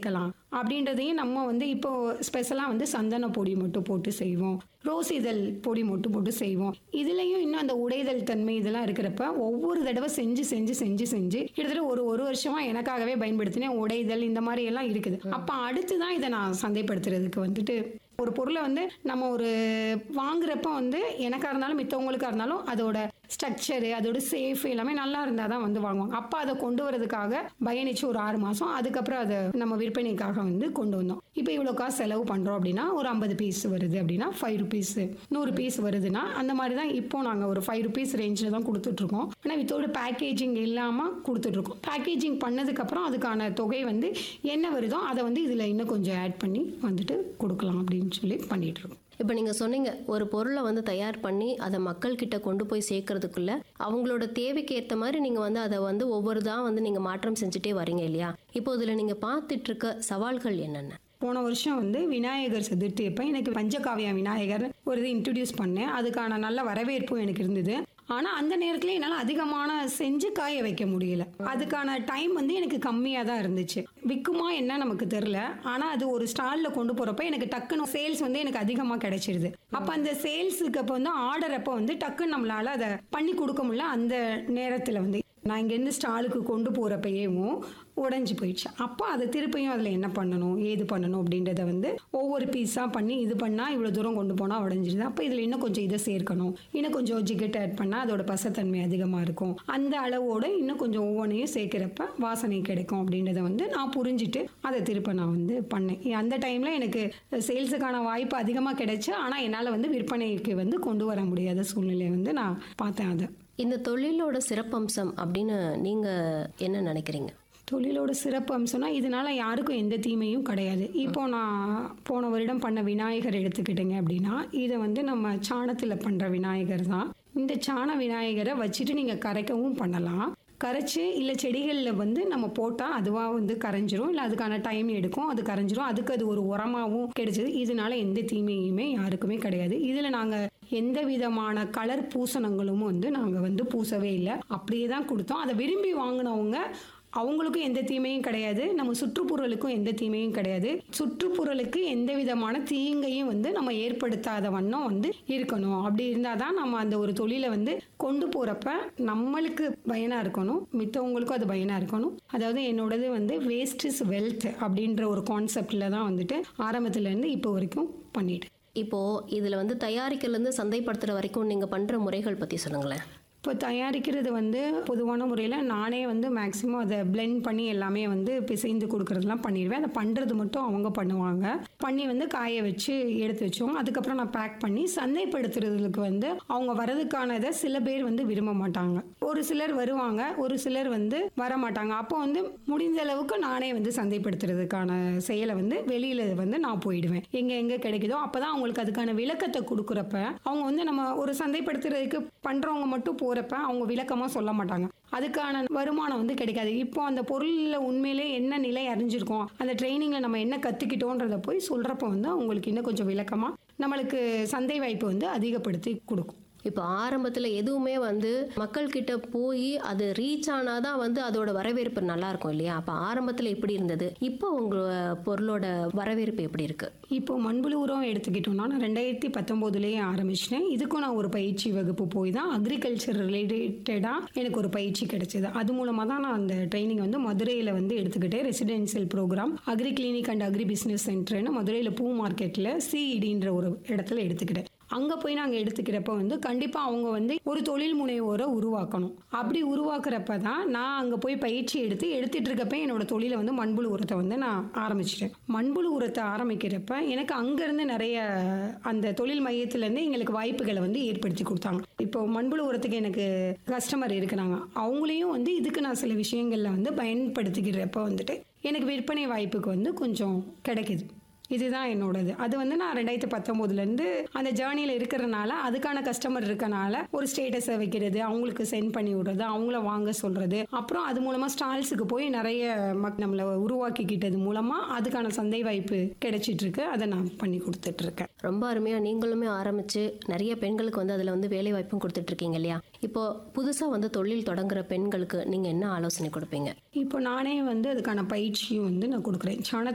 சேர்க்கலாம் அப்படின்றதையும் நம்ம வந்து இப்போ ஸ்பெஷலாக வந்து சந்தன பொடி மட்டும் போட்டு செய்வோம் ரோஸ் இதழ் பொடி மட்டும் போட்டு செய்வோம் இதுலயும் இன்னும் அந்த உடைதல் தன்மை இதெல்லாம் இருக்கிறப்ப ஒவ்வொரு தடவை செஞ்சு செஞ்சு செஞ்சு செஞ்சு கிட்டத்தட்ட ஒரு ஒரு வருஷமா எனக்காகவே பயன்படுத்தினேன் உடைதல் இந்த மாதிரி எல்லாம் இருக்குது அப்ப அடுத்து தான் இதை நான் சந்தைப்படுத்துறதுக்கு வந்துட்டு ஒரு பொருளை வந்து நம்ம ஒரு வாங்குறப்ப வந்து எனக்கா இருந்தாலும் மித்தவங்களுக்கா இருந்தாலும் அதோட ஸ்ட்ரக்சரு அதோட சேஃப் எல்லாமே நல்லா இருந்தால் தான் வந்து வாங்குவாங்க அப்போ அதை கொண்டு வரதுக்காக பயணிச்சு ஒரு ஆறு மாதம் அதுக்கப்புறம் அதை நம்ம விற்பனைக்காக வந்து கொண்டு வந்தோம் இப்போ இவ்வளோ காசு செலவு பண்ணுறோம் அப்படின்னா ஒரு ஐம்பது பீஸ் வருது அப்படின்னா ஃபைவ் ருபீஸ் நூறு பீஸ் வருதுன்னா அந்த மாதிரி தான் இப்போ நாங்கள் ஒரு ஃபைவ் ருபீஸ் ரேஞ்சில் தான் கொடுத்துட்ருக்கோம் ஆனால் வித்தோட பேக்கேஜிங் இல்லாமல் கொடுத்துட்ருக்கோம் பேக்கேஜிங் பண்ணதுக்கப்புறம் அதுக்கான தொகை வந்து என்ன வருதோ அதை வந்து இதில் இன்னும் கொஞ்சம் ஆட் பண்ணி வந்துட்டு கொடுக்கலாம் அப்படின்னு சொல்லி பண்ணிட்டு இருக்கோம் இப்போ நீங்கள் சொன்னீங்க ஒரு பொருளை வந்து தயார் பண்ணி அதை மக்கள்கிட்ட கொண்டு போய் சேர்க்கறதுக்குள்ள அவங்களோட தேவைக்கு ஏற்ற மாதிரி நீங்கள் வந்து அதை வந்து ஒவ்வொரு தான் வந்து நீங்கள் மாற்றம் செஞ்சுட்டே வரீங்க இல்லையா இப்போ இதில் நீங்கள் பார்த்துட்டு இருக்க சவால்கள் என்னென்ன போன வருஷம் வந்து விநாயகர் சதுர்த்தி அப்போ எனக்கு பஞ்சகாவியா விநாயகர் ஒரு இது இன்ட்ரடியூஸ் பண்ணேன் அதுக்கான நல்ல வரவேற்பும் எனக்கு இருந்தது ஆனால் அந்த நேரத்தில் என்னால் அதிகமான செஞ்சு காய வைக்க முடியல அதுக்கான டைம் வந்து எனக்கு கம்மியாக தான் இருந்துச்சு விற்குமா என்ன நமக்கு தெரில ஆனால் அது ஒரு ஸ்டாலில் கொண்டு போகிறப்ப எனக்கு டக்குன்னு சேல்ஸ் வந்து எனக்கு அதிகமாக கிடைச்சிருது அப்போ அந்த சேல்ஸுக்கு அப்போ வந்து ஆர்டர் அப்போ வந்து டக்குன்னு நம்மளால் அதை பண்ணி கொடுக்க முடியல அந்த நேரத்தில் வந்து நான் இங்கேருந்து ஸ்டாலுக்கு கொண்டு போகிறப்பயேவும் உடஞ்சி போயிடுச்சு அப்போ அதை திருப்பியும் அதில் என்ன பண்ணணும் ஏது பண்ணணும் அப்படின்றத வந்து ஒவ்வொரு பீஸாக பண்ணி இது பண்ணால் இவ்வளோ தூரம் கொண்டு போனால் உடஞ்சிருது அப்போ இதில் இன்னும் கொஞ்சம் இதை சேர்க்கணும் இன்னும் கொஞ்சம் ஜிகெட் ஆட் பண்ணால் அதோட பசத்தன்மை அதிகமாக இருக்கும் அந்த அளவோட இன்னும் கொஞ்சம் ஒவ்வொன்றையும் சேர்க்கிறப்ப வாசனை கிடைக்கும் அப்படின்றத வந்து நான் புரிஞ்சுட்டு அதை திருப்ப நான் வந்து பண்ணேன் அந்த டைமில் எனக்கு சேல்ஸுக்கான வாய்ப்பு அதிகமாக கிடைச்சு ஆனால் என்னால் வந்து விற்பனைக்கு வந்து கொண்டு வர முடியாத சூழ்நிலை வந்து நான் பார்த்தேன் அதை இந்த தொழிலோட சிறப்பம்சம் அப்படின்னு நீங்கள் என்ன நினைக்கிறீங்க தொழிலோட சிறப்பு அம்சம்னா இதனால யாருக்கும் எந்த தீமையும் கிடையாது இப்போ நான் போன வருடம் பண்ண விநாயகர் எடுத்துக்கிட்டீங்க அப்படின்னா இதை வந்து நம்ம சாணத்தில் பண்ணுற விநாயகர் தான் இந்த சாண விநாயகரை வச்சுட்டு நீங்கள் கரைக்கவும் பண்ணலாம் கரைச்சி இல்லை செடிகளில் வந்து நம்ம போட்டால் அதுவாக வந்து கரைஞ்சிரும் இல்லை அதுக்கான டைம் எடுக்கும் அது கரைஞ்சிரும் அதுக்கு அது ஒரு உரமாகவும் கிடைச்சது இதனால எந்த தீமையுமே யாருக்குமே கிடையாது இதில் நாங்கள் எந்த விதமான கலர் பூசணங்களும் வந்து நாங்கள் வந்து பூசவே இல்லை அப்படியே தான் கொடுத்தோம் அதை விரும்பி வாங்கினவங்க அவங்களுக்கும் எந்த தீமையும் கிடையாது நம்ம சுற்றுப்புறலுக்கும் எந்த தீமையும் கிடையாது சுற்றுப்புறலுக்கு எந்த விதமான தீங்கையும் வந்து நம்ம ஏற்படுத்தாத வண்ணம் வந்து இருக்கணும் அப்படி இருந்தால் தான் நம்ம அந்த ஒரு தொழிலை வந்து கொண்டு போகிறப்ப நம்மளுக்கு பயனாக இருக்கணும் மித்தவங்களுக்கும் அது பயனாக இருக்கணும் அதாவது என்னோடது வந்து வேஸ்ட் இஸ் வெல்த் அப்படின்ற ஒரு கான்செப்டில் தான் வந்துட்டு ஆரம்பத்துலேருந்து இப்போ வரைக்கும் பண்ணிட்டு இப்போ இதில் வந்து தயாரிக்கிறதுலேருந்து சந்தைப்படுத்துகிற வரைக்கும் நீங்கள் பண்ணுற முறைகள் பற்றி சொல்லுங்களேன் இப்போ தயாரிக்கிறது வந்து பொதுவான முறையில் நானே வந்து மேக்ஸிமம் அதை blend பண்ணி எல்லாமே வந்து பிசைந்து கொடுக்கறதெல்லாம் பண்ணிடுவேன் அதை பண்ணுறது மட்டும் அவங்க பண்ணுவாங்க பண்ணி வந்து காய வச்சு எடுத்து வச்சோம் அதுக்கப்புறம் நான் பேக் பண்ணி சந்தைப்படுத்துறதுக்கு வந்து அவங்க வரதுக்கான இதை சில பேர் வந்து விரும்ப மாட்டாங்க ஒரு சிலர் வருவாங்க ஒரு சிலர் வந்து வர மாட்டாங்க அப்போ வந்து முடிந்த அளவுக்கு நானே வந்து சந்தைப்படுத்துறதுக்கான செயலை வந்து வெளியில வந்து நான் போயிடுவேன் எங்க எங்க கிடைக்குதோ அப்பதான் அவங்களுக்கு அதுக்கான விளக்கத்தை கொடுக்குறப்ப அவங்க வந்து நம்ம ஒரு சந்தைப்படுத்துறதுக்கு பண்றவங்க மட்டும் போறப்ப அவங்க விளக்கமா சொல்ல மாட்டாங்க அதுக்கான வருமானம் வந்து கிடைக்காது இப்போ அந்த பொருளில் உண்மையிலே என்ன நிலை அறிஞ்சிருக்கோம் அந்த ட்ரைனிங்கில் நம்ம என்ன கற்றுக்கிட்டோன்றத போய் சொல்கிறப்ப வந்து அவங்களுக்கு இன்னும் கொஞ்சம் விளக்கமாக நம்மளுக்கு சந்தை வாய்ப்பு வந்து அதிகப்படுத்தி கொடுக்கும் இப்போ ஆரம்பத்தில் எதுவுமே வந்து மக்கள்கிட்ட போய் அது ரீச் ஆனாதான் வந்து அதோட வரவேற்பு நல்லா இருக்கும் இல்லையா அப்போ ஆரம்பத்தில் எப்படி இருந்தது இப்போ உங்கள் பொருளோட வரவேற்பு எப்படி இருக்கு இப்போ மண்புழு உரம் எடுத்துக்கிட்டோம்னா நான் ரெண்டாயிரத்தி பத்தொம்போதுலேயே ஆரம்பிச்சிட்டேன் இதுக்கும் நான் ஒரு பயிற்சி வகுப்பு போய் தான் அக்ரிகல்ச்சர் ரிலேட்டடாக எனக்கு ஒரு பயிற்சி கிடைச்சது அது மூலமாக தான் நான் அந்த ட்ரைனிங் வந்து மதுரையில் வந்து எடுத்துக்கிட்டேன் residential program agri clinic and agri business சென்டர்னு மதுரையில் பூ மார்க்கெட்டில் சிஇடின்ற ஒரு இடத்துல எடுத்துக்கிட்டேன் அங்கே போய் நாங்கள் எடுத்துக்கிறப்ப வந்து கண்டிப்பாக அவங்க வந்து ஒரு தொழில் முனைவோரை உருவாக்கணும் அப்படி உருவாக்குறப்ப தான் நான் அங்கே போய் பயிற்சி எடுத்து எடுத்துட்டு இருக்கப்ப என்னோட தொழிலை வந்து மண்புழு உரத்தை வந்து நான் ஆரம்பிச்சிட்டேன் மண்புழு உரத்தை ஆரம்பிக்கிறப்ப எனக்கு அங்கேருந்து நிறைய அந்த தொழில் மையத்துலேருந்து எங்களுக்கு வாய்ப்புகளை வந்து ஏற்படுத்தி கொடுத்தாங்க இப்போ மண்புழு உரத்துக்கு எனக்கு கஸ்டமர் இருக்கிறாங்க அவங்களையும் வந்து இதுக்கு நான் சில விஷயங்களில் வந்து பயன்படுத்திக்கிறப்ப வந்துட்டு எனக்கு விற்பனை வாய்ப்புக்கு வந்து கொஞ்சம் கிடைக்குது இதுதான் என்னோடது அது வந்து நான் ரெண்டாயிரத்தி பத்தொம்போதுலேருந்து அந்த ஜேர்னியில் இருக்கிறனால அதுக்கான கஸ்டமர் இருக்கனால ஒரு ஸ்டேட்டஸை வைக்கிறது அவங்களுக்கு சென்ட் பண்ணி விடுறது அவங்கள வாங்க சொல்கிறது அப்புறம் அது மூலமாக ஸ்டால்ஸுக்கு போய் நிறைய மக் நம்மளை உருவாக்கிக்கிட்டது மூலமாக அதுக்கான சந்தை வாய்ப்பு கிடைச்சிட்டு இருக்கு அதை நான் பண்ணி கொடுத்துட்ருக்கேன் ரொம்ப அருமையாக நீங்களுமே ஆரம்பித்து நிறைய பெண்களுக்கு வந்து அதில் வந்து வேலை வாய்ப்பும் கொடுத்துட்ருக்கீங்க இல்லையா இப்போ புதுசாக வந்து தொழில் தொடங்குற பெண்களுக்கு நீங்கள் என்ன ஆலோசனை கொடுப்பீங்க இப்போ நானே வந்து அதுக்கான பயிற்சியும் வந்து நான் கொடுக்குறேன் சாண